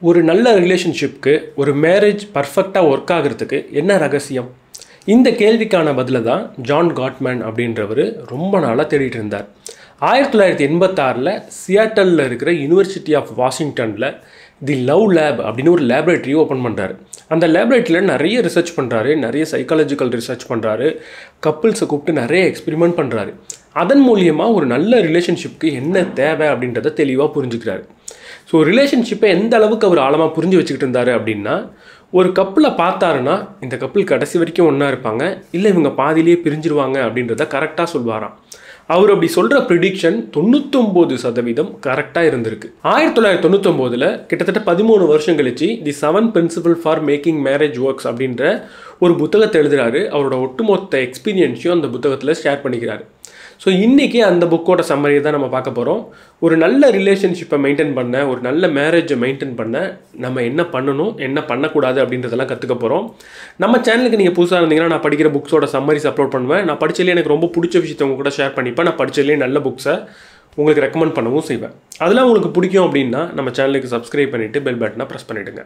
ஒரு நல்ல ரிலேஷன்ஷிப்க்கு ஒரு மேரேஜ் பர்ஃபெக்டாக ஒர்க் ஆகிறதுக்கு என்ன ரகசியம் இந்த கேள்விக்கான பதிலை தான் ஜான் காட்மேன் அப்படின்றவர் ரொம்ப நாளாக தேடிட்டு இருந்தார் ஆயிரத்தி தொள்ளாயிரத்தி எண்பத்தாறில் சியாட்டலில் இருக்கிற யூனிவர்சிட்டி ஆஃப் வாஷிங்டனில் தி லவ் லேப் அப்படின்னு ஒரு லேபரேட்டரி ஓப்பன் பண்ணுறாரு அந்த லேபரேட்டரியில் நிறைய ரிசர்ச் பண்ணுறாரு நிறைய சைக்காலஜிக்கல் ரிசர்ச் பண்ணுறாரு கப்புள்ஸை கூப்பிட்டு நிறைய எக்ஸ்பெரிமெண்ட் பண்ணுறாரு அதன் மூலியமாக ஒரு நல்ல ரிலேஷன்ஷிப்க்கு என்ன தேவை அப்படின்றத தெளிவாக புரிஞ்சுக்கிறாரு ஸோ ரிலேஷன்ஷிப்பை எந்த அளவுக்கு அவர் ஆழமாக புரிஞ்சு வச்சுக்கிட்டு இருந்தார் அப்படின்னா ஒரு கப்பில் பார்த்தாருன்னா இந்த கப்பிள் கடைசி வரைக்கும் ஒன்றா இருப்பாங்க இல்லை இவங்க பாதியிலேயே பிரிஞ்சிருவாங்க அப்படின்றத கரெக்டாக சொல்வாராம் அவர் அப்படி சொல்கிற ப்ரிடிக்ஷன் தொண்ணூத்தொம்பது சதவீதம் கரெக்டாக இருந்திருக்கு ஆயிரத்தி தொள்ளாயிரத்தி தொண்ணூத்தொம்போதில் கிட்டத்தட்ட பதிமூணு வருஷம் கழிச்சு the seven principle for making marriage works அப்படின்ற ஒரு புத்தகத்தை எழுதுறாரு அவரோட ஒட்டுமொத்த எக்ஸ்பீரியன்ஸையும் அந்த புத்தகத்தில் ஷேர் பண்ணிக்கிறாரு ஸோ இன்றைக்கி அந்த புக்கோட சம்மரியை தான் நம்ம பார்க்க போகிறோம் ஒரு நல்ல ரிலேஷன்ஷிப்பை மெயின்டைன் பண்ண ஒரு நல்ல மேரேஜை மெயின்டைன் பண்ண நம்ம என்ன பண்ணணும் என்ன பண்ணக்கூடாது அப்படின்றதெல்லாம் கற்றுக்க போகிறோம் நம்ம சேனலுக்கு நீங்கள் புதுசாக இருந்தீங்கன்னா நான் படிக்கிற புக்ஸோட சம்மரிஸ் அப்லோட் பண்ணுவேன் நான் படிச்சதுலேயே எனக்கு ரொம்ப பிடிச்ச விஷயத்தை உங்க கூட ஷேர் பண்ணிப்பேன் நான் படிச்சதுலேயே நல்ல புக்ஸை உங்களுக்கு ரெக்கமெண்ட் பண்ணவும் செய்வேன் அதெல்லாம் உங்களுக்கு பிடிக்கும் அப்படின்னா நம்ம சேனலுக்கு சப்ஸ்கிரைப் பண்ணிவிட்டு பெல் பட்டனை ப்ரெஸ் பண்ணிவிடுங்க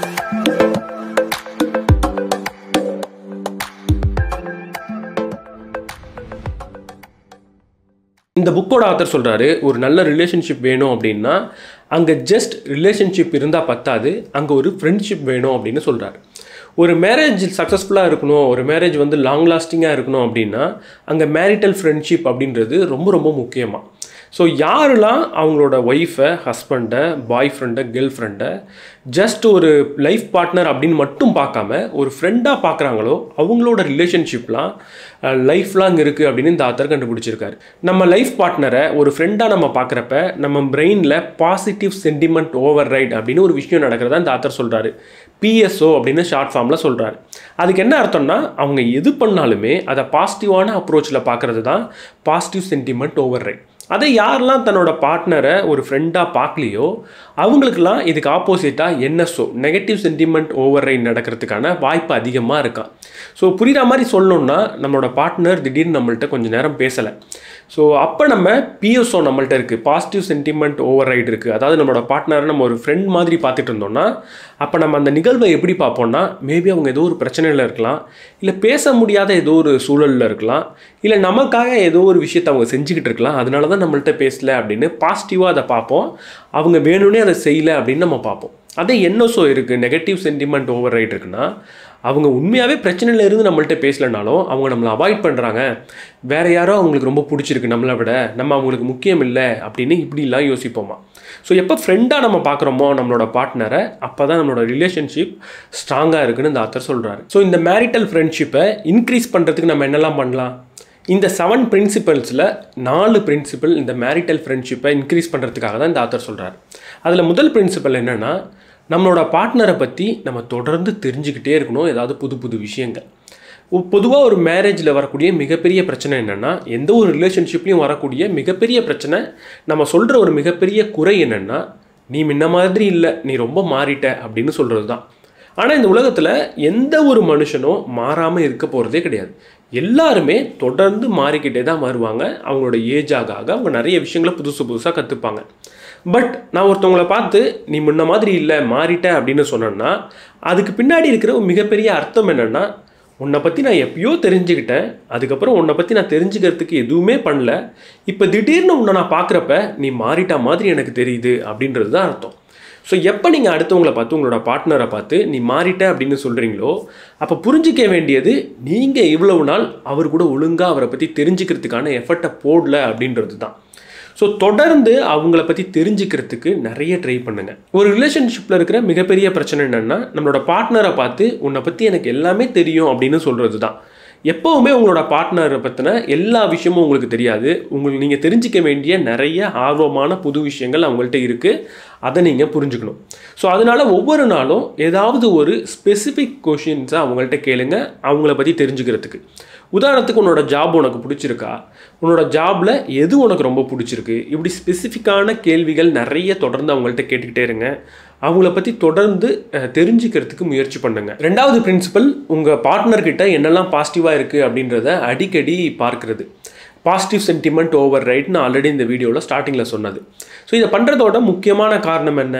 இந்த புக்கோட ஆத்தர் சொல்கிறாரு ஒரு நல்ல ரிலேஷன்ஷிப் வேணும் அப்படின்னா அங்கே ஜஸ்ட் ரிலேஷன்ஷிப் இருந்தால் பத்தாது அங்கே ஒரு ஃப்ரெண்ட்ஷிப் வேணும் அப்படின்னு சொல்கிறாரு ஒரு மேரேஜ் சக்ஸஸ்ஃபுல்லாக இருக்கணும் ஒரு மேரேஜ் வந்து லாங் லாஸ்டிங்காக இருக்கணும் அப்படின்னா அங்கே மேரிட்டல் ஃப்ரெண்ட்ஷிப் அப்படின்றது ரொம்ப ரொம்ப முக்கியமாக ஸோ யாரெல்லாம் அவங்களோட ஒய்ஃபை ஹஸ்பண்டை பாய் ஃப்ரெண்டை கேர்ள் ஃப்ரெண்டை ஜஸ்ட் ஒரு லைஃப் பார்ட்னர் அப்படின்னு மட்டும் பார்க்காம ஒரு ஃப்ரெண்டாக பார்க்குறாங்களோ அவங்களோட ரிலேஷன்ஷிப்லாம் லைஃப் லாங் இருக்குது அப்படின்னு இந்த ஆத்தர் கண்டுபிடிச்சிருக்காரு நம்ம லைஃப் பார்ட்னரை ஒரு ஃப்ரெண்டாக நம்ம பார்க்குறப்ப நம்ம பிரெயினில் பாசிட்டிவ் சென்டிமெண்ட் ஓவர் ரைட் அப்படின்னு ஒரு விஷயம் நடக்கிறதா இந்த ஆத்தர் சொல்கிறாரு பிஎஸ்ஓ அப்படின்னு ஷார்ட் ஃபார்மில் சொல்கிறாரு அதுக்கு என்ன அர்த்தம்னா அவங்க எது பண்ணாலுமே அதை பாசிட்டிவான அப்ரோச்சில் பார்க்குறது தான் பாசிட்டிவ் சென்டிமெண்ட் ஓவர் ரைட் அதை யாரெல்லாம் தன்னோட பார்ட்னரை ஒரு ஃப்ரெண்டாக பார்க்கலையோ அவங்களுக்கெல்லாம் இதுக்கு ஆப்போசிட்டாக என்எஸ்ஓ நெகட்டிவ் சென்டிமெண்ட் ஓவர் ரைட் நடக்கிறதுக்கான வாய்ப்பு அதிகமாக இருக்கான் ஸோ புரிகிற மாதிரி சொல்லணுன்னா நம்மளோட பார்ட்னர் திடீர்னு நம்மள்ட்ட கொஞ்சம் நேரம் பேசலை ஸோ அப்போ நம்ம பிஎஸ்ஓ நம்மள்ட்ட இருக்குது பாசிட்டிவ் சென்டிமெண்ட் ஓவர் ரைட் இருக்குது அதாவது நம்மளோட பார்ட்னரை நம்ம ஒரு ஃப்ரெண்ட் மாதிரி பார்த்துட்டு இருந்தோம்னா அப்போ நம்ம அந்த நிகழ்வை எப்படி பார்ப்போம்னா மேபி அவங்க ஏதோ ஒரு பிரச்சனையில் இருக்கலாம் இல்லை பேச முடியாத ஏதோ ஒரு சூழலில் இருக்கலாம் இல்லை நமக்காக ஏதோ ஒரு விஷயத்தை அவங்க செஞ்சுக்கிட்டு இருக்கலாம் அதனால தான் நம்மள்ட்ட பேசல அப்படின்னு பாசிட்டிவாக அதை பார்ப்போம் அவங்க வேணும்னே அதை செய்யலை அப்படின்னு நம்ம பார்ப்போம் அதே என்எஸ்ஓ இருக்குது நெகட்டிவ் சென்டிமெண்ட் ஓவர் ரைட் இருக்குன்னா அவங்க உண்மையாகவே பிரச்சனையில் இருந்து நம்மள்ட்ட பேசலைனாலும் அவங்க நம்மளை அவாய்ட் பண்ணுறாங்க வேறு யாரோ அவங்களுக்கு ரொம்ப பிடிச்சிருக்கு நம்மளை விட நம்ம அவங்களுக்கு முக்கியம் இல்லை அப்படின்னு இப்படிலாம் யோசிப்போமா ஸோ எப்போ ஃப்ரெண்டாக நம்ம பார்க்குறோமோ நம்மளோட பார்ட்னரை அப்போ தான் நம்மளோட ரிலேஷன்ஷிப் ஸ்ட்ராங்காக இருக்குன்னு இந்த ஆத்தர் சொல்கிறாரு ஸோ இந்த மேரிட்டல் ஃப்ரெண்ட்ஷிப்பை இன்க்ரீஸ் பண்ணுறதுக்கு நம்ம என்னெல்லாம் பண்ணலாம் இந்த செவன் பிரின்சிபல்ஸில் நாலு பிரின்சிபல் இந்த மேரிட்டல் ஃப்ரெண்ட்ஷிப்பை இன்க்ரீஸ் பண்ணுறதுக்காக தான் இந்த ஆத்தர் சொல்கிறார் அதில் முதல் பிரின்சிபல் என்னென்னா நம்மளோட பார்ட்னரை பற்றி நம்ம தொடர்ந்து தெரிஞ்சுக்கிட்டே இருக்கணும் ஏதாவது புது புது விஷயங்கள் பொதுவாக ஒரு மேரேஜில் வரக்கூடிய மிகப்பெரிய பிரச்சனை என்னென்னா எந்த ஒரு ரிலேஷன்ஷிப்லையும் வரக்கூடிய மிகப்பெரிய பிரச்சனை நம்ம சொல்கிற ஒரு மிகப்பெரிய குறை என்னென்னா நீ முன்ன மாதிரி இல்லை நீ ரொம்ப மாறிட்ட அப்படின்னு சொல்கிறது தான் ஆனால் இந்த உலகத்தில் எந்த ஒரு மனுஷனும் மாறாமல் இருக்க போகிறதே கிடையாது எல்லாருமே தொடர்ந்து மாறிக்கிட்டே தான் வருவாங்க அவங்களோட ஏஜ் ஆக ஆக அவங்க நிறைய விஷயங்களை புதுசு புதுசாக கற்றுப்பாங்க பட் நான் ஒருத்தவங்கள பார்த்து நீ முன்ன மாதிரி இல்லை மாறிட்ட அப்படின்னு சொன்னேன்னா அதுக்கு பின்னாடி இருக்கிற ஒரு மிகப்பெரிய அர்த்தம் என்னென்னா உன்னை பற்றி நான் எப்பயோ தெரிஞ்சுக்கிட்டேன் அதுக்கப்புறம் உன்னை பற்றி நான் தெரிஞ்சுக்கிறதுக்கு எதுவுமே பண்ணல இப்போ திடீர்னு உன்னை நான் பார்க்குறப்ப நீ மாறிட்டா மாதிரி எனக்கு தெரியுது அப்படின்றது தான் அர்த்தம் ஸோ எப்போ நீங்கள் அடுத்தவங்களை பார்த்து உங்களோட பார்ட்னரை பார்த்து நீ மாறிட்ட அப்படின்னு சொல்கிறீங்களோ அப்போ புரிஞ்சிக்க வேண்டியது நீங்கள் இவ்வளவு நாள் அவர் கூட ஒழுங்காக அவரை பற்றி தெரிஞ்சுக்கிறதுக்கான எஃபர்ட்டை போடல அப்படின்றது தான் ஸோ தொடர்ந்து அவங்கள பற்றி தெரிஞ்சுக்கிறதுக்கு நிறைய ட்ரை பண்ணுங்க ஒரு ரிலேஷன்ஷிப்பில் இருக்கிற மிகப்பெரிய பிரச்சனை என்னென்னா நம்மளோட பார்ட்னரை பார்த்து உன்னை பற்றி எனக்கு எல்லாமே தெரியும் அப்படின்னு சொல்கிறது தான் எப்போவுமே உங்களோட பார்ட்னரை பற்றின எல்லா விஷயமும் உங்களுக்கு தெரியாது உங்களுக்கு நீங்கள் தெரிஞ்சிக்க வேண்டிய நிறைய ஆர்வமான புது விஷயங்கள் அவங்கள்ட்ட இருக்குது அதை நீங்கள் புரிஞ்சுக்கணும் ஸோ அதனால் ஒவ்வொரு நாளும் ஏதாவது ஒரு ஸ்பெசிஃபிக் கொஷின்ஸை அவங்கள்ட்ட கேளுங்க அவங்கள பற்றி தெரிஞ்சுக்கிறதுக்கு உதாரணத்துக்கு உன்னோட ஜாப் உனக்கு பிடிச்சிருக்கா உன்னோட ஜாபில் எது உனக்கு ரொம்ப பிடிச்சிருக்கு இப்படி ஸ்பெசிஃபிக்கான கேள்விகள் நிறைய தொடர்ந்து அவங்கள்ட்ட கேட்டுக்கிட்டே இருங்க அவங்கள பற்றி தொடர்ந்து அஹ், தெரிஞ்சுக்கிறதுக்கு முயற்சி பண்ணுங்க ரெண்டாவது பிரின்சிபல் உங்கள் பார்ட்னர்கிட்ட என்னெல்லாம் பாசிட்டிவாக இருக்குது அப்படின்றத அடிக்கடி பார்க்கிறது பாசிட்டிவ் சென்டிமெண்ட் ஓவர் ரைட்னு ஆல்ரெடி இந்த வீடியோவில் ஸ்டார்டிங்கில் சொன்னது ஸோ இதை பண்ணுறதோட முக்கியமான காரணம் என்ன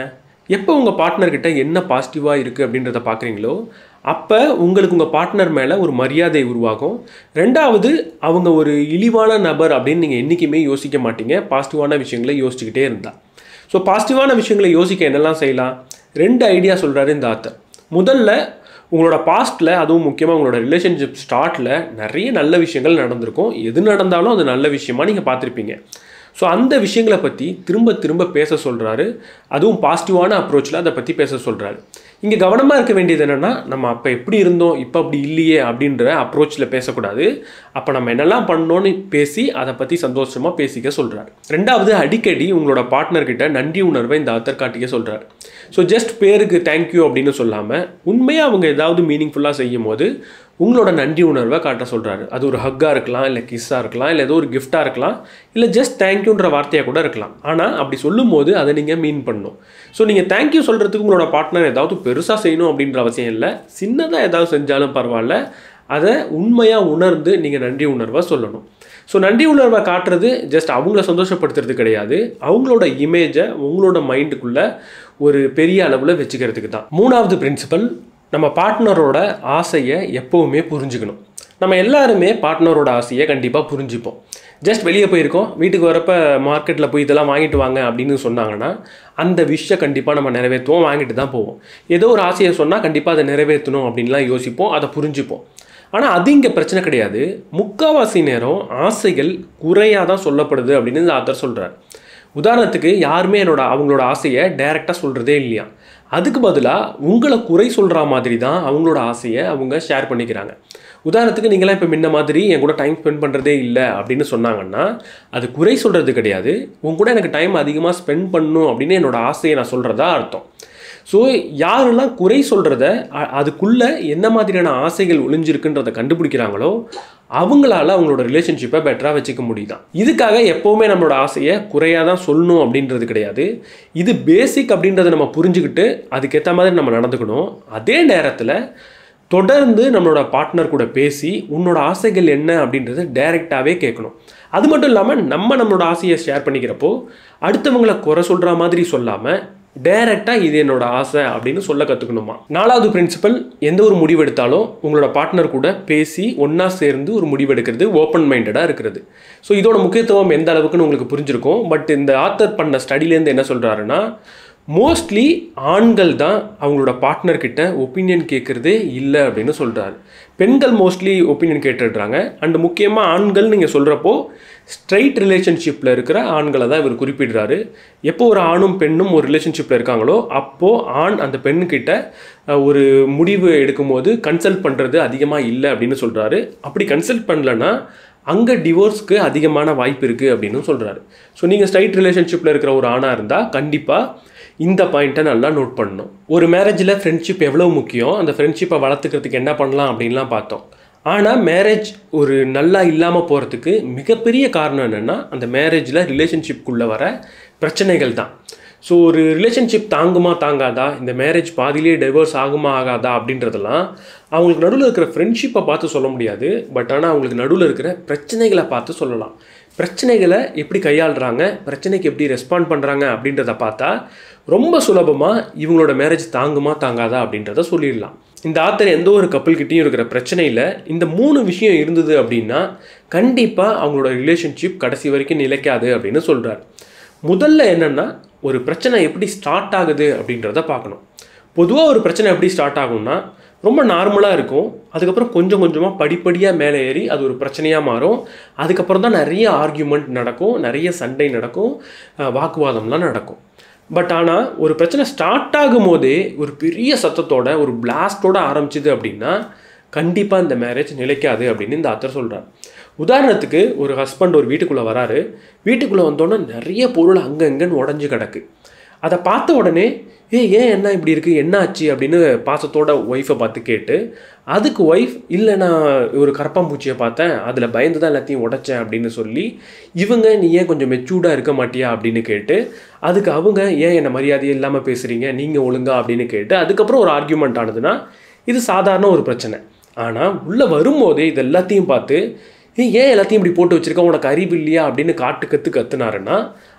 எப்போ உங்கள் பார்ட்னர்கிட்ட என்ன பாசிட்டிவாக இருக்குது அப்படின்றத பார்க்குறீங்களோ அப்போ உங்களுக்கு உங்கள் பார்ட்னர் மேலே ஒரு மரியாதை உருவாகும் ரெண்டாவது அவங்க ஒரு இழிவான நபர் அப்படின்னு நீங்கள் என்றைக்குமே யோசிக்க மாட்டீங்க பாசிட்டிவான விஷயங்களை யோசிச்சுக்கிட்டே இருந்தா ஸோ பாசிட்டிவான விஷயங்களை யோசிக்க என்னெல்லாம் செய்யலாம் ரெண்டு ஐடியா சொல்கிறாரு இந்த ஆத்தர் முதல்ல உங்களோட பாஸ்ட்டில் அதுவும் முக்கியமாக உங்களோட ரிலேஷன்ஷிப் ஸ்டார்ட்டில் நிறைய நல்ல விஷயங்கள் நடந்திருக்கும் எது நடந்தாலும் அது நல்ல விஷயமா நீங்கள் பார்த்துருப்பீங்க ஸோ அந்த விஷயங்களை பற்றி திரும்ப திரும்ப பேச சொல்கிறாரு அதுவும் பாசிட்டிவான அப்ரோச்சில் அதை பற்றி பேச சொல்கிறாரு இங்கே கவனமாக இருக்க வேண்டியது என்னென்னா நம்ம அப்போ எப்படி இருந்தோம் இப்போ அப்படி இல்லையே அப்படின்ற அப்ரோச்சில் பேசக்கூடாது அப்போ நம்ம என்னெல்லாம் பண்ணோன்னு பேசி அதை பற்றி சந்தோஷமாக பேசிக்க சொல்கிறார் ரெண்டாவது அடிக்கடி உங்களோட பார்ட்னர்கிட்ட நன்றி உணர்வை இந்த ஆத்தர் காட்டிக்க சொல்கிறார் ஸோ ஜஸ்ட் பேருக்கு தேங்க்யூ அப்படின்னு சொல்லாமல் உண்மையாக அவங்க ஏதாவது மீனிங்ஃபுல்லாக செய்யும் போது உங்களோட நன்றி உணர்வை காட்ட சொல்கிறாரு அது ஒரு ஹக்காக இருக்கலாம் இல்லை கிஸ்ஸாக இருக்கலாம் இல்லை ஏதோ ஒரு கிஃப்டாக இருக்கலாம் இல்லை ஜஸ்ட் தேங்க்யூன்ற வார்த்தையாக கூட இருக்கலாம் ஆனால் அப்படி சொல்லும் போது அதை நீங்கள் மீன் பண்ணணும் ஸோ நீங்கள் தேங்க்யூ சொல்கிறதுக்கு உங்களோட பார்ட்னர் ஏதாவது பெருசாக செய்யணும் அப்படின்ற அவசியம் இல்லை சின்னதாக ஏதாவது செஞ்சாலும் பரவாயில்ல அதை உண்மையாக உணர்ந்து நீங்கள் நன்றி உணர்வை சொல்லணும் ஸோ நன்றி உணர்வை காட்டுறது ஜஸ்ட் அவங்கள சந்தோஷப்படுத்துறது கிடையாது அவங்களோட இமேஜை உங்களோட மைண்டுக்குள்ளே ஒரு பெரிய அளவில் வச்சுக்கிறதுக்கு தான் மூணாவது பிரின்சிபல் நம்ம பார்ட்னரோட ஆசையை எப்போவுமே புரிஞ்சுக்கணும் நம்ம எல்லாருமே பார்ட்னரோட ஆசையை கண்டிப்பாக புரிஞ்சுப்போம் ஜஸ்ட் வெளியே போயிருக்கோம் வீட்டுக்கு வரப்போ மார்க்கெட்டில் போய் இதெல்லாம் வாங்கிட்டு வாங்க அப்படின்னு சொன்னாங்கன்னா அந்த விஷயம் கண்டிப்பாக நம்ம நிறைவேற்றுவோம் வாங்கிட்டு தான் போவோம் ஏதோ ஒரு ஆசையை சொன்னால் கண்டிப்பாக அதை நிறைவேற்றணும் அப்படின்லாம் யோசிப்போம் அதை புரிஞ்சுப்போம் ஆனால் அது இங்கே பிரச்சனை கிடையாது முக்காவாசி நேரம் ஆசைகள் குறையாக தான் சொல்லப்படுது அப்படின்னு இந்த ஆத்தர் சொல்கிறார் உதாரணத்துக்கு யாருமே என்னோட அவங்களோட ஆசையை டைரெக்டாக சொல்கிறதே இல்லையா அதுக்கு பதிலாக உங்களை குறை சொல்கிற மாதிரி தான் அவங்களோட ஆசையை அவங்க ஷேர் பண்ணிக்கிறாங்க உதாரணத்துக்கு நீங்களாம் இப்போ முன்ன மாதிரி என் கூட டைம் ஸ்பெண்ட் பண்ணுறதே இல்லை அப்படின்னு சொன்னாங்கன்னா அது குறை சொல்கிறது கிடையாது உங்க கூட எனக்கு டைம் அதிகமாக ஸ்பெண்ட் பண்ணணும் அப்படின்னு என்னோட ஆசையை நான் சொல்கிறதா அர்த்தம் ஸோ யாரெல்லாம் குறை சொல்கிறத அதுக்குள்ளே என்ன மாதிரியான ஆசைகள் ஒளிஞ்சிருக்குன்றதை கண்டுபிடிக்கிறாங்களோ அவங்களால அவங்களோட ரிலேஷன்ஷிப்பை பெட்டராக வச்சுக்க முடியுதான் இதுக்காக எப்போவுமே நம்மளோட ஆசையை குறையாக தான் சொல்லணும் அப்படின்றது கிடையாது இது பேசிக் அப்படின்றத நம்ம புரிஞ்சுக்கிட்டு அதுக்கேற்ற மாதிரி நம்ம நடந்துக்கணும் அதே நேரத்தில் தொடர்ந்து நம்மளோட பார்ட்னர் கூட பேசி உன்னோட ஆசைகள் என்ன அப்படின்றத டைரெக்டாகவே கேட்கணும் அது மட்டும் இல்லாமல் நம்ம நம்மளோட ஆசையை ஷேர் பண்ணிக்கிறப்போ அடுத்தவங்களை குறை சொல்கிற மாதிரி சொல்லாமல் டைரெக்டாக இது என்னோட ஆசை அப்படின்னு சொல்ல கற்றுக்கணுமா நாலாவது பிரின்சிபல் எந்த ஒரு முடிவு எடுத்தாலும் உங்களோட பார்ட்னர் கூட பேசி ஒன்றா சேர்ந்து ஒரு முடிவு எடுக்கிறது ஓப்பன் மைண்டடாக இருக்கிறது ஸோ இதோட முக்கியத்துவம் எந்த அளவுக்குன்னு உங்களுக்கு புரிஞ்சிருக்கும் பட் இந்த ஆத்தர் பண்ண ஸ்டடிலேருந்து என்ன சொல்கிறாருன்னா மோஸ்ட்லி ஆண்கள் தான் அவங்களோட பார்ட்னர்கிட்ட ஒப்பீனியன் கேட்குறதே இல்லை அப்படின்னு சொல்கிறாரு பெண்கள் மோஸ்ட்லி ஒப்பீனியன் கேட்டுடுறாங்க அண்ட் முக்கியமாக ஆண்கள் நீங்கள் சொல்கிறப்போ ஸ்ட்ரைட் ரிலேஷன்ஷிப்பில் இருக்கிற ஆண்களை தான் இவர் குறிப்பிடுறாரு எப்போ ஒரு ஆணும் பெண்ணும் ஒரு ரிலேஷன்ஷிப்பில் இருக்காங்களோ அப்போது ஆண் அந்த பெண்ணுக்கிட்ட அஹ், ஒரு முடிவு எடுக்கும்போது கன்சல்ட் பண்ணுறது அதிகமாக இல்லை அப்படின்னு சொல்கிறாரு அப்படி கன்சல்ட் பண்ணலன்னா அங்கே டிவோர்ஸ்க்கு அதிகமான வாய்ப்பு இருக்குது அப்படின்னு சொல்கிறாரு ஸோ நீங்கள் ஸ்ட்ரைட் ரிலேஷன்ஷிப்பில் இருக்கிற ஒரு ஆணாக இருந்தால் கண்டிப்பாக இந்த பாயிண்ட்டை நல்லா நோட் பண்ணணும் ஒரு மேரேஜில் ஃப்ரெண்ட்ஷிப் எவ்வளோ முக்கியம் அந்த ஃப்ரெண்ட்ஷிப்பை வளர்த்துக்கிறதுக்கு என்ன பண்ணலாம் அப்படின்லாம் பார்த்தோம் ஆனால் மேரேஜ் ஒரு நல்லா இல்லாமல் போகிறதுக்கு மிகப்பெரிய காரணம் என்னென்னா அந்த மேரேஜில் ரிலேஷன்ஷிப்குள்ளே வர பிரச்சனைகள் தான் ஸோ ஒரு ரிலேஷன்ஷிப் தாங்குமா தாங்காதா இந்த மேரேஜ் பாதியிலே டைவர்ஸ் ஆகுமா ஆகாதா அப்படின்றதெல்லாம் அவங்களுக்கு நடுவில் இருக்கிற ஃப்ரெண்ட்ஷிப்பை பார்த்து சொல்ல முடியாது பட் ஆனால் அவங்களுக்கு நடுவில் இருக்கிற பிரச்சனைகளை பார்த்து சொல்லலாம் பிரச்சனைகளை எப்படி கையாளுறாங்க பிரச்சனைக்கு எப்படி ரெஸ்பாண்ட் பண்ணுறாங்க அப்படின்றத பார்த்தா ரொம்ப சுலபமாக இவங்களோட மேரேஜ் தாங்குமா தாங்காதா அப்படின்றத சொல்லிடலாம் இந்த ஆத்தர் எந்த ஒரு கப்பல்கிட்டையும் இருக்கிற பிரச்சனையில் இந்த மூணு விஷயம் இருந்தது அப்படின்னா கண்டிப்பாக அவங்களோட ரிலேஷன்ஷிப் கடைசி வரைக்கும் நிலைக்காது அப்படின்னு சொல்கிறார் முதல்ல என்னென்னா ஒரு பிரச்சனை எப்படி ஸ்டார்ட் ஆகுது அப்படின்றத பார்க்கணும் பொதுவாக ஒரு பிரச்சனை எப்படி ஸ்டார்ட் ஆகும்னா ரொம்ப நார்மலாக இருக்கும் அதுக்கப்புறம் கொஞ்சம் கொஞ்சமாக படிப்படியாக மேலே ஏறி அது ஒரு பிரச்சனையாக மாறும் அதுக்கப்புறம் தான் நிறைய ஆர்கியூமெண்ட் நடக்கும் நிறைய சண்டை நடக்கும் அஹ் வாக்குவாதம்லாம் நடக்கும் பட் ஆனால் ஒரு பிரச்சனை ஸ்டார்ட் ஆகும் போதே ஒரு பெரிய சத்தத்தோட ஒரு பிளாஸ்டோட ஆரம்பிச்சுது அப்படின்னா கண்டிப்பாக இந்த மேரேஜ் நிலைக்காது அப்படின்னு இந்த ஆத்தர் சொல்கிறார் உதாரணத்துக்கு ஒரு ஹஸ்பண்ட் ஒரு வீட்டுக்குள்ளே வராரு வீட்டுக்குள்ளே வந்தோன்னே நிறைய பொருள் அங்கங்கன்னு உடஞ்சி கிடக்கு அதை பார்த்த உடனே ஏ ஏன் என்ன இப்படி இருக்குது என்ன ஆச்சு அப்படின்னு பாசத்தோட ஒய்ஃபை பார்த்து கேட்டு அதுக்கு ஒய்ஃப் இல்லை நான் ஒரு கரப்பாம்பூச்சியை பார்த்தேன் அதில் பயந்து தான் எல்லாத்தையும் உடைச்சேன் அப்படின்னு சொல்லி இவங்க நீ ஏன் கொஞ்சம் மெச்சூர்டாக இருக்க மாட்டியா அப்படின்னு கேட்டு அதுக்கு அவங்க ஏன் என்னை மரியாதையே இல்லாமல் பேசுகிறீங்க நீங்கள் ஒழுங்கா அப்படின்னு கேட்டு அதுக்கப்புறம் ஒரு ஆர்கியூமெண்ட் ஆனதுன்னா இது சாதாரண ஒரு பிரச்சனை ஆனால் உள்ளே வரும்போதே இது எல்லாத்தையும் பார்த்து ஏய் ஏன் எல்லாத்தையும் இப்படி போட்டு வச்சிருக்க உனக்கு அறிவு இல்லையா அப்படின்னு காட்டு கற்று கத்துனாருன்னா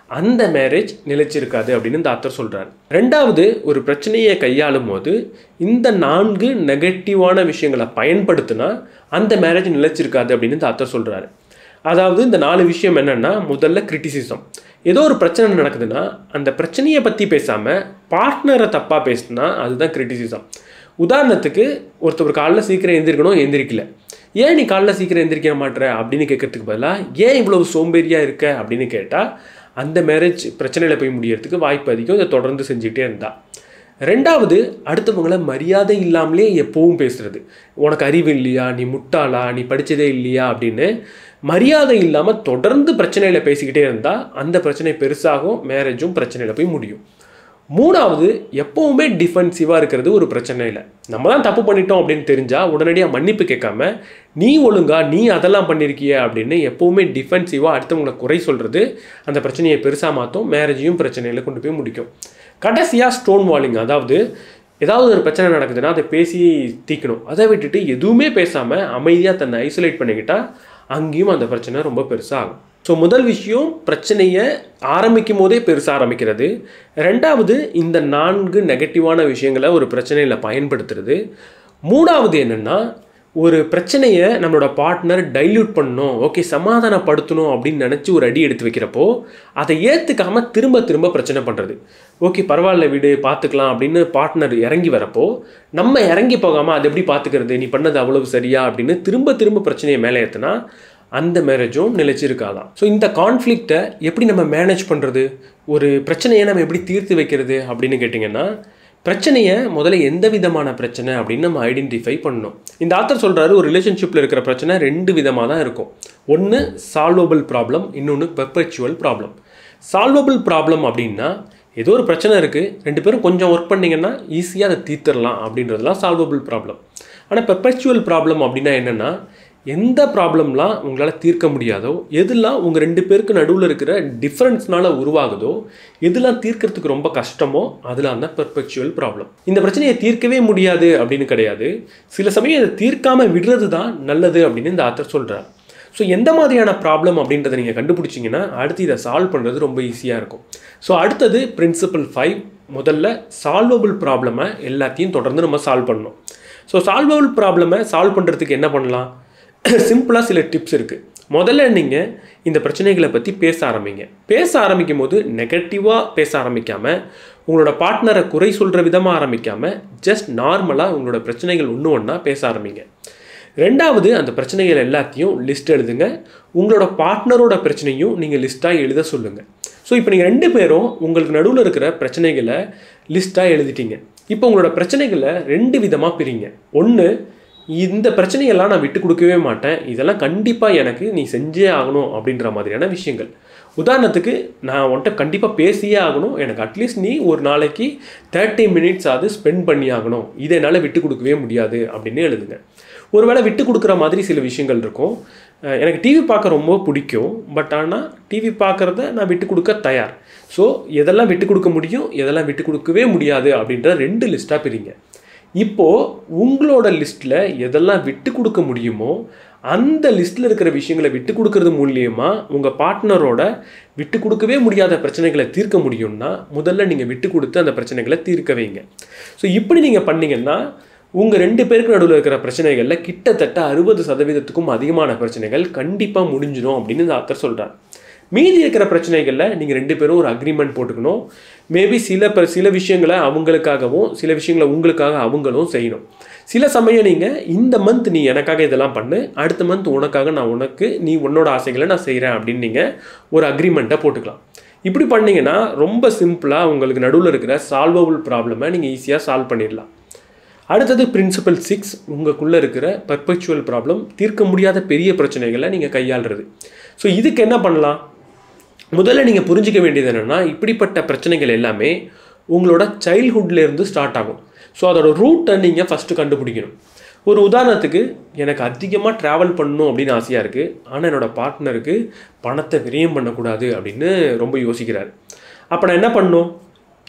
அந்த மேரேஜ் நிலைச்சிருக்காது அப்படின்னு இந்த ஆத்தர் சொல்கிறார் ரெண்டாவது ஒரு பிரச்சனையை கையாளும் போது இந்த நான்கு நெகட்டிவான விஷயங்களை பயன்படுத்தினா அந்த மேரேஜ் நிலைச்சிருக்காது அப்படின்னு இந்த ஆத்தர் சொல்கிறாரு அதாவது இந்த நாலு விஷயம் என்னென்னா முதல்ல கிரிட்டிசிசம் ஏதோ ஒரு பிரச்சனை நடக்குதுன்னா அந்த பிரச்சனையை பற்றி பேசாமல் பார்ட்னரை தப்பாக பேசினா அதுதான் கிரிட்டிசிசம் உதாரணத்துக்கு ஒருத்தர் காலைல சீக்கிரம் எந்திரிக்கணும் எந்திரிக்கல ஏன் நீ காலைல சீக்கிரம் எந்திரிக்க மாட்டேற அப்படின்னு கேட்கறதுக்கு பதிலாக ஏன் இவ்வளவு சோம்பேறியாக இருக்க அப்படின்னு கேட்டால் அந்த மேரேஜ் பிரச்சனையில் போய் முடியறதுக்கு வாய்ப்பு அதிகம் இதை தொடர்ந்து செஞ்சுக்கிட்டே இருந்தா ரெண்டாவது அடுத்தவங்கள மரியாதை இல்லாமலே எப்பவும் பேசுறது உனக்கு அறிவு இல்லையா நீ முட்டாளா நீ படித்ததே இல்லையா அப்படின்னு மரியாதை இல்லாமல் தொடர்ந்து பிரச்சனையில் பேசிக்கிட்டே இருந்தால் அந்த பிரச்சனை பெருசாகும் மேரேஜும் பிரச்சனையில் போய் முடியும் மூணாவது எப்பவுமே டிஃபென்சிவாக இருக்கிறது ஒரு பிரச்சனை இல்லை நம்ம தான் தப்பு பண்ணிட்டோம் அப்படின்னு தெரிஞ்சால் உடனடியாக மன்னிப்பு கேட்காம நீ ஒழுங்கா நீ அதெல்லாம் பண்ணியிருக்கிய அப்படின்னு எப்பவுமே டிஃபென்சிவாக அடுத்தவங்களை குறை சொல்கிறது அந்த பிரச்சனையை பெருசாக மாற்றும் மேரேஜையும் பிரச்சனையில் கொண்டு போய் முடிக்கும் கடைசியாக ஸ்டோன் வாலிங் அதாவது ஏதாவது ஒரு பிரச்சனை நடக்குதுன்னா அதை பேசி தீக்கணும் அதை விட்டுட்டு எதுவுமே பேசாமல் அமைதியாக தன்னை ஐசோலேட் பண்ணிக்கிட்டால் அங்கேயும் அந்த பிரச்சனை ரொம்ப பெருசாகும் ஸோ முதல் விஷயம் பிரச்சனையை ஆரம்பிக்கும் போதே பெருசாக ஆரம்பிக்கிறது ரெண்டாவது இந்த நான்கு நெகட்டிவான விஷயங்களை ஒரு பிரச்சனையில் பயன்படுத்துறது மூணாவது என்னென்னா ஒரு பிரச்சனையை நம்மளோட பார்ட்னர் டைல்யூட் பண்ணணும் ஓகே சமாதானப்படுத்தணும் அப்படின்னு நினச்சி ஒரு அடி எடுத்து வைக்கிறப்போ அதை ஏற்றுக்காமல் திரும்ப திரும்ப பிரச்சனை பண்ணுறது ஓகே பரவாயில்ல விடு பார்த்துக்கலாம் அப்படின்னு பார்ட்னர் இறங்கி வரப்போ நம்ம இறங்கி போகாமல் அது எப்படி பார்த்துக்கிறது நீ பண்ணது அவ்வளவு சரியா அப்படின்னு திரும்ப திரும்ப பிரச்சனையை மேலே ஏற்றுனா அந்த மேரேஜும் நிலைச்சிருக்காதான் ஸோ இந்த கான்ஃப்ளிக்டை எப்படி நம்ம மேனேஜ் பண்ணுறது ஒரு பிரச்சனையை நம்ம எப்படி தீர்த்து வைக்கிறது அப்படின்னு கேட்டிங்கன்னா பிரச்சனையை முதல்ல எந்த விதமான பிரச்சனை அப்படின்னு நம்ம ஐடென்டிஃபை பண்ணணும் இந்த ஆத்தர் சொல்கிறாரு ஒரு ரிலேஷன்ஷிப்பில் இருக்கிற பிரச்சனை ரெண்டு விதமாக தான் இருக்கும் ஒன்று சால்வபிள் ப்ராப்ளம் இன்னொன்று பெர்பெச்சுவல் ப்ராப்ளம் சால்வபிள் ப்ராப்ளம் அப்படின்னா ஏதோ ஒரு பிரச்சனை இருக்குது ரெண்டு பேரும் கொஞ்சம் ஒர்க் பண்ணிங்கன்னா ஈஸியாக அதை தீர்த்துடலாம் அப்படின்றதுலாம் சால்வபிள் ப்ராப்ளம் ஆனால் பெர்பெச்சுவல் ப்ராப்ளம் அப்படின்னா என்னென்னா எந்த ப்ராப்ளம்லாம் உங்களால் தீர்க்க முடியாதோ எதெல்லாம் உங்கள் ரெண்டு பேருக்கு நடுவில் இருக்கிற டிஃப்ரென்ஸ்னால உருவாகுதோ எதெல்லாம் தீர்க்கறதுக்கு ரொம்ப கஷ்டமோ அதெல்லாம் தான் பெர்பெக்சுவல் ப்ராப்ளம் இந்த பிரச்சனையை தீர்க்கவே முடியாது அப்படின்னு கிடையாது சில சமயம் இதை தீர்க்காமல் விடுறது தான் நல்லது அப்படின்னு இந்த ஆத்தர் சொல்கிறார் ஸோ எந்த மாதிரியான ப்ராப்ளம் அப்படின்றத நீங்கள் கண்டுபிடிச்சிங்கன்னா அடுத்து இதை சால்வ் பண்ணுறது ரொம்ப ஈஸியாக இருக்கும் ஸோ அடுத்தது பிரின்சிபல் ஃபைவ் முதல்ல சால்வபிள் ப்ராப்ளமை எல்லாத்தையும் தொடர்ந்து நம்ம சால்வ் பண்ணணும் ஸோ சால்வபிள் ப்ராப்ளமை சால்வ் பண்ணுறதுக்கு என்ன பண்ணலாம் சிம்பிளாக சில டிப்ஸ் இருக்குது முதல்ல நீங்கள் இந்த பிரச்சனைகளை பற்றி பேச ஆரம்பிங்க பேச ஆரம்பிக்கும் போது நெகட்டிவாக பேச ஆரம்பிக்காமல் உங்களோட பார்ட்னரை குறை சொல்கிற விதமாக ஆரம்பிக்காமல் ஜஸ்ட் நார்மலாக உங்களோட பிரச்சனைகள் ஒன்று ஒன்றா பேச ஆரம்பிங்க ரெண்டாவது அந்த பிரச்சனைகள் எல்லாத்தையும் லிஸ்ட் எழுதுங்க உங்களோட பார்ட்னரோட பிரச்சனையும் நீங்கள் லிஸ்ட்டாக எழுத சொல்லுங்கள் ஸோ இப்போ நீங்கள் ரெண்டு பேரும் உங்களுக்கு நடுவில் இருக்கிற பிரச்சனைகளை லிஸ்ட்டாக எழுதிட்டீங்க இப்போ உங்களோட பிரச்சனைகளை ரெண்டு விதமாக பிரிங்க ஒன்று இந்த பிரச்சனையெல்லாம் நான் விட்டு கொடுக்கவே மாட்டேன் இதெல்லாம் கண்டிப்பாக எனக்கு நீ செஞ்சே ஆகணும் அப்படின்ற மாதிரியான விஷயங்கள் உதாரணத்துக்கு நான் உன்கிட்ட கண்டிப்பாக பேசியே ஆகணும் எனக்கு அட்லீஸ்ட் நீ ஒரு நாளைக்கு தேர்ட்டி மினிட்ஸ் ஆகுது ஸ்பெண்ட் பண்ணி ஆகணும் இதை என்னால் விட்டு கொடுக்கவே முடியாது அப்படின்னு எழுதுங்க ஒருவேளை விட்டு கொடுக்குற மாதிரி சில விஷயங்கள் இருக்கும் அஹ் எனக்கு டிவி பார்க்க ரொம்ப பிடிக்கும் பட் ஆனால் டிவி பார்க்குறத நான் விட்டு கொடுக்க தயார் ஸோ எதெல்லாம் விட்டு கொடுக்க முடியும் எதெல்லாம் விட்டு கொடுக்கவே முடியாது அப்படின்ற ரெண்டு லிஸ்ட்டாக பிரிங்க இப்போது உங்களோட லிஸ்ட்டில் எதெல்லாம் விட்டு கொடுக்க முடியுமோ அந்த லிஸ்ட்டில் இருக்கிற விஷயங்களை விட்டு கொடுக்கறது மூலியமாக உங்கள் பார்ட்னரோட விட்டு கொடுக்கவே முடியாத பிரச்சனைகளை தீர்க்க முடியும்னா முதல்ல நீங்கள் விட்டு கொடுத்து அந்த பிரச்சனைகளை தீர்க்க வைங்க ஸோ இப்படி நீங்கள் பண்ணீங்கன்னா உங்கள் ரெண்டு பேருக்கு நடுவில் இருக்கிற பிரச்சனைகளில் கிட்டத்தட்ட அறுபது சதவீதத்துக்கும் அதிகமான பிரச்சனைகள் கண்டிப்பாக முடிஞ்சிடும் அப்படின்னு இந்த ஆத்தர் சொல்கிறார் மீதி இருக்கிற பிரச்சனைகளில் நீங்கள் ரெண்டு பேரும் ஒரு அக்ரிமெண்ட் போட்டுக்கணும் மேபி சில ப சில விஷயங்களை அவங்களுக்காகவும் சில விஷயங்களை உங்களுக்காக அவங்களும் செய்யணும் சில சமயம் நீங்கள் இந்த மந்த் நீ எனக்காக இதெல்லாம் பண்ணு அடுத்த மந்த் உனக்காக நான் உனக்கு நீ உன்னோட ஆசைகளை நான் செய்கிறேன் அப்படின்னு நீங்கள் ஒரு அக்ரிமெண்ட்டை போட்டுக்கலாம் இப்படி பண்ணீங்கன்னா ரொம்ப சிம்பிளாக உங்களுக்கு நடுவில் இருக்கிற சால்வபிள் ப்ராப்ளமை நீங்கள் ஈஸியாக சால்வ் பண்ணிடலாம் அடுத்தது பிரின்சிபல் சிக்ஸ் உங்களுக்குள்ளே இருக்கிற பர்பெக்சுவல் ப்ராப்ளம் தீர்க்க முடியாத பெரிய பிரச்சனைகளை நீங்கள் கையாளுறது ஸோ இதுக்கு என்ன பண்ணலாம் முதல்ல நீங்கள் புரிஞ்சிக்க வேண்டியது என்னென்னா இப்படிப்பட்ட பிரச்சனைகள் எல்லாமே உங்களோட சைல்ட்ஹுட்லேருந்து ஸ்டார்ட் ஆகும் ஸோ அதோட ரூட்டை நீங்கள் ஃபஸ்ட்டு கண்டுபிடிக்கணும் ஒரு உதாரணத்துக்கு எனக்கு அதிகமாக ட்ராவல் பண்ணணும் அப்படின்னு ஆசையாக இருக்குது ஆனால் என்னோடய பார்ட்னருக்கு பணத்தை விரயம் பண்ணக்கூடாது அப்படின்னு ரொம்ப யோசிக்கிறார் அப்போ நான் என்ன பண்ணணும்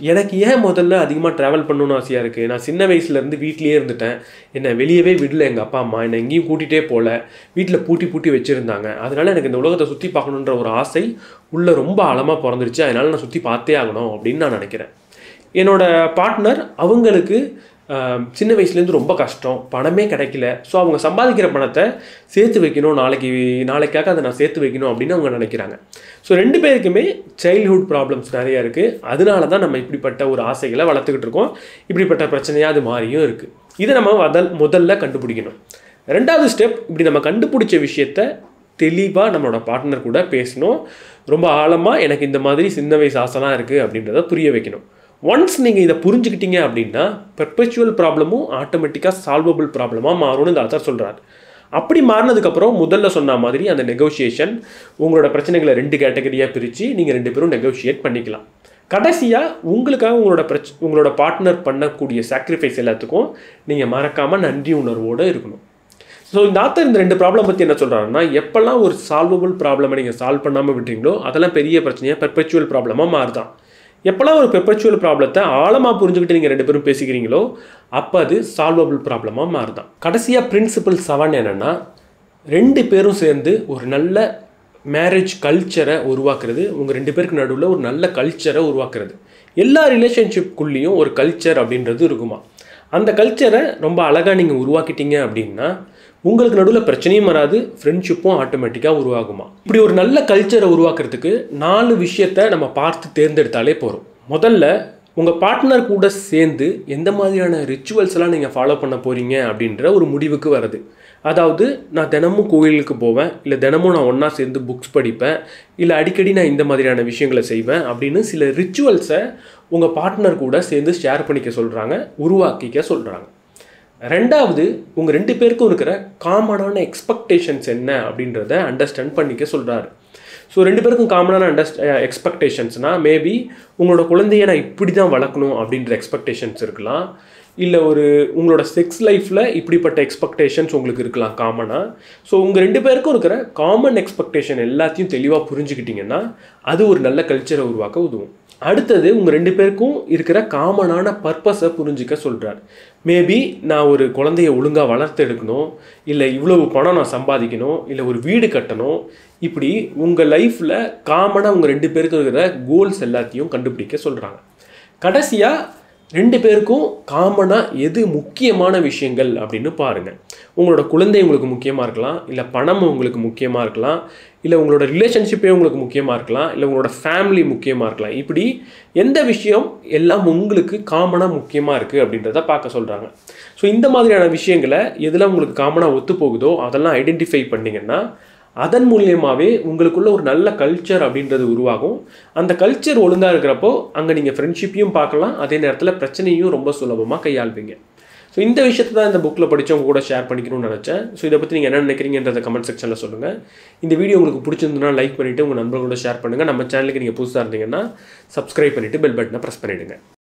எனக்கு ஏன் முதல்ல அதிகமாக ட்ராவல் பண்ணணும்னு ஆசையாக இருக்குது நான் சின்ன வயசுலேருந்து வீட்லேயே இருந்துட்டேன் என்னை வெளியவே விடல எங்கள் அப்பா அம்மா என்னை எங்கேயும் கூட்டிகிட்டே போகல வீட்டில் பூட்டி பூட்டி வச்சுருந்தாங்க அதனால் எனக்கு இந்த உலகத்தை சுற்றி பார்க்கணுன்ற ஒரு ஆசை உள்ளே ரொம்ப ஆழமாக பிறந்துருச்சு அதனால் நான் சுற்றி பார்த்தே ஆகணும் அப்படின்னு நான் நினைக்கிறேன் என்னோட பார்ட்னர் அவங்களுக்கு ஆஹ், சின்ன வயசுலேருந்து ரொம்ப கஷ்டம் பணமே கிடைக்கல ஸோ அவங்க சம்பாதிக்கிற பணத்தை சேர்த்து வைக்கணும் நாளைக்கு நாளைக்காக அதை நான் சேர்த்து வைக்கணும் அப்படின்னு அவங்க நினைக்கிறாங்க ஸோ ரெண்டு பேருக்குமே சைல்ட்ஹுட் ப்ராப்ளம்ஸ் நிறைய இருக்குது அதனால தான் நம்ம இப்படிப்பட்ட ஒரு ஆசைகளை வளர்த்துக்கிட்டு இருக்கோம் இப்படிப்பட்ட பிரச்சனையாக அது மாறியும் இருக்குது இதை நம்ம முதல் முதல்ல கண்டுபிடிக்கணும் ரெண்டாவது ஸ்டெப் இப்படி நம்ம கண்டுபிடிச்ச விஷயத்த தெளிவாக நம்மளோட பார்ட்னர் கூட பேசணும் ரொம்ப ஆழமாக எனக்கு இந்த மாதிரி சின்ன வயசு ஆசைலாம் இருக்குது அப்படின்றத புரிய வைக்கணும் ஒன்ஸ் நீங்கள் இதை புரிஞ்சுக்கிட்டீங்க அப்படின்னா பெர்பெச்சுவல் ப்ராப்ளமும் ஆட்டோமேட்டிக்காக சால்வபிள் ப்ராப்ளமாக மாறும்னு இந்த ஆத்தர் சொல்கிறார் அப்படி மாறினதுக்கப்புறம் முதல்ல சொன்ன மாதிரி அந்த நெகோஷியேஷன் உங்களோட பிரச்சனைகளை ரெண்டு கேட்டகரியாக பிரித்து நீங்கள் ரெண்டு பேரும் நெகோஷியேட் பண்ணிக்கலாம் கடைசியாக உங்களுக்காக உங்களோட பிரச் உங்களோட பார்ட்னர் பண்ணக்கூடிய சாக்ரிஃபைஸ் எல்லாத்துக்கும் நீங்கள் மறக்காமல் நன்றி உணர்வோடு இருக்கணும் ஸோ இந்த ஆத்தர் இந்த ரெண்டு ப்ராப்ளம் பற்றி என்ன சொல்கிறாருன்னா எப்போல்லாம் ஒரு சால்வபிள் ப்ராப்ளமை நீங்கள் சால்வ் பண்ணாமல் விட்டீங்களோ அதெல்லாம் பெரிய பிரச்சனையாக பெர்பெச்சுவல் ப்ராப்ளமாக மாறுதான் எப்போல்லாம் ஒரு பெர்பெச்சுவல் ப்ராப்ளத்தை ஆழமாக புரிஞ்சுக்கிட்டு நீங்கள் ரெண்டு பேரும் பேசிக்கிறீங்களோ அப்போ அது சால்வபிள் ப்ராப்ளமாக மாறுதான் கடைசியாக பிரின்சிபல் செவன் என்னென்னா ரெண்டு பேரும் சேர்ந்து ஒரு நல்ல மேரேஜ் கல்ச்சரை உருவாக்குறது உங்கள் ரெண்டு பேருக்கு நடுவில் ஒரு நல்ல கல்ச்சரை உருவாக்குறது எல்லா ரிலேஷன்ஷிப்குள்ளேயும் ஒரு கல்ச்சர் அப்படின்றது இருக்குமா அந்த கல்ச்சரை ரொம்ப அழகாக நீங்கள் உருவாக்கிட்டீங்க அப்படின்னா உங்களுக்கு நடுவில் பிரச்சனையும் வராது ஃப்ரெண்ட்ஷிப்பும் ஆட்டோமேட்டிக்காக உருவாகுமா இப்படி ஒரு நல்ல கல்ச்சரை உருவாக்குறதுக்கு நாலு விஷயத்த நம்ம பார்த்து தேர்ந்தெடுத்தாலே போகிறோம் முதல்ல உங்கள் பார்ட்னர் கூட சேர்ந்து எந்த மாதிரியான ரிச்சுவல்ஸ் எல்லாம் நீங்கள் ஃபாலோ பண்ண போகிறீங்க அப்படின்ற ஒரு முடிவுக்கு வருது அதாவது நான் தினமும் கோயிலுக்கு போவேன் இல்லை தினமும் நான் ஒன்றா சேர்ந்து புக்ஸ் படிப்பேன் இல்லை அடிக்கடி நான் இந்த மாதிரியான விஷயங்களை செய்வேன் அப்படின்னு சில ரிச்சுவல்ஸை உங்கள் பார்ட்னர் கூட சேர்ந்து ஷேர் பண்ணிக்க சொல்கிறாங்க உருவாக்கிக்க சொல்கிறாங்க ரெண்டாவது உங்கள் ரெண்டு பேருக்கும் இருக்கிற காமனான எக்ஸ்பெக்டேஷன்ஸ் என்ன அப்படின்றத அண்டர்ஸ்டாண்ட் பண்ணிக்க சொல்கிறாரு ஸோ ரெண்டு பேருக்கும் காமனான அண்டர்ஸ்ட் எக்ஸ்பெக்டேஷன்ஸ்னால் மேபி உங்களோட குழந்தைய நான் இப்படி தான் வளர்க்கணும் அப்படின்ற எக்ஸ்பெக்டேஷன்ஸ் இருக்கலாம் இல்லை ஒரு உங்களோட செக்ஸ் லைஃப்பில் இப்படிப்பட்ட எக்ஸ்பெக்டேஷன்ஸ் உங்களுக்கு இருக்கலாம் காமனாக ஸோ உங்கள் ரெண்டு பேருக்கும் இருக்கிற காமன் எக்ஸ்பெக்டேஷன் எல்லாத்தையும் தெளிவாக புரிஞ்சுக்கிட்டீங்கன்னா அது ஒரு நல்ல கல்ச்சரை உருவாக்க உதவும் அடுத்தது உங்கள் ரெண்டு பேருக்கும் இருக்கிற காமனான பர்பஸை புரிஞ்சிக்க சொல்கிறார் மேபி நான் ஒரு குழந்தைய ஒழுங்காக வளர்த்து எடுக்கணும் இல்லை இவ்வளவு பணம் நான் சம்பாதிக்கணும் இல்லை ஒரு வீடு கட்டணும் இப்படி உங்கள் லைஃப்பில் காமனாக உங்கள் ரெண்டு பேருக்கும் இருக்கிற கோல்ஸ் எல்லாத்தையும் கண்டுபிடிக்க சொல்கிறாங்க கடைசியாக ரெண்டு பேருக்கும் காமனாக எது முக்கியமான விஷயங்கள் அப்படின்னு பாருங்கள் உங்களோட குழந்தை உங்களுக்கு முக்கியமாக இருக்கலாம் இல்லை பணம் உங்களுக்கு முக்கியமாக இருக்கலாம் இல்லை உங்களோட ரிலேஷன்ஷிப்பே உங்களுக்கு முக்கியமாக இருக்கலாம் இல்லை உங்களோட ஃபேமிலி முக்கியமாக இருக்கலாம் இப்படி எந்த விஷயம் எல்லாம் உங்களுக்கு காமனாக முக்கியமாக இருக்குது அப்படின்றத பார்க்க சொல்கிறாங்க ஸோ இந்த மாதிரியான விஷயங்களை எதெல்லாம் உங்களுக்கு காமனாக ஒத்து போகுதோ அதெல்லாம் ஐடென்டிஃபை பண்ணிங்கன்னா அதன் மூலியமாகவே உங்களுக்குள்ள ஒரு நல்ல கல்ச்சர் அப்படின்றது உருவாகும் அந்த கல்ச்சர் ஒழுங்காக இருக்கிறப்போ அங்கே நீங்கள் ஃப்ரெண்ட்ஷிப்பையும் பார்க்கலாம் அதே நேரத்தில் பிரச்சனையும் ரொம்ப சுலபமாக கையாள்வீங்க ஸோ இந்த விஷயத்தை தான் இந்த புக்கில் படித்தவங்க கூட ஷேர் பண்ணிக்கணும்னு நினச்சேன் ஸோ இதை பற்றி நீங்கள் என்ன நினைக்கிறீங்கன்றத கமெண்ட் செக்ஷனில் சொல்லுங்கள் இந்த வீடியோ உங்களுக்கு பிடிச்சிருந்ததுன்னா லைக் பண்ணிவிட்டு உங்கள் நண்பர்களோட ஷேர் பண்ணுங்கள் நம்ம சேனலுக்கு நீங்கள் புதுசாக இருந்தீங்கன்னா சப்ஸ்கிரைப் பண்ணிவிட்டு பெல் பட்டனை ப்ரெஸ் பண்ணிவிடுங்க